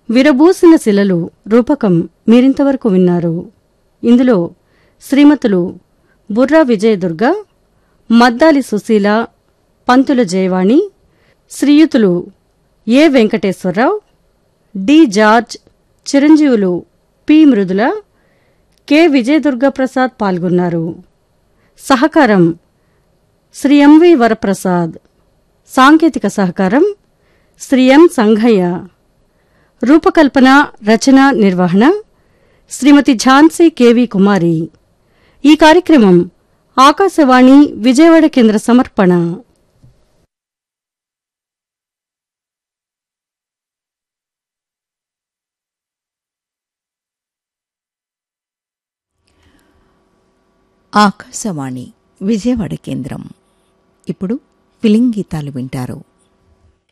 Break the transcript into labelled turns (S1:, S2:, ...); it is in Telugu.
S1: విరబూసిన శిలలు రూపకం మీరింతవరకు విన్నారు ఇందులో శ్రీమతులు బుర్రా విజయదుర్గ మద్దాలి సుశీల పంతుల జయవాణి శ్రీయుతులు ఏ వెంకటేశ్వరరావు డి జార్జ్ చిరంజీవులు పి మృదుల కె విజయదుర్గ ప్రసాద్ పాల్గొన్నారు సహకారం శ్రీ ఎంవి వరప్రసాద్ సాంకేతిక సహకారం శ్రీ ఎం సంఘయ్య రూపకల్పన రచన నిర్వహణ శ్రీమతి ఝాన్సీ కెవి కుమారి ఈ కార్యక్రమం ఆకాశవాణి విజయవాడ కేంద్ర సమర్పణ
S2: ఆకాశవాణి విజయవాడ కేంద్రం ఇప్పుడు ఫిలిం గీతాలు వింటారు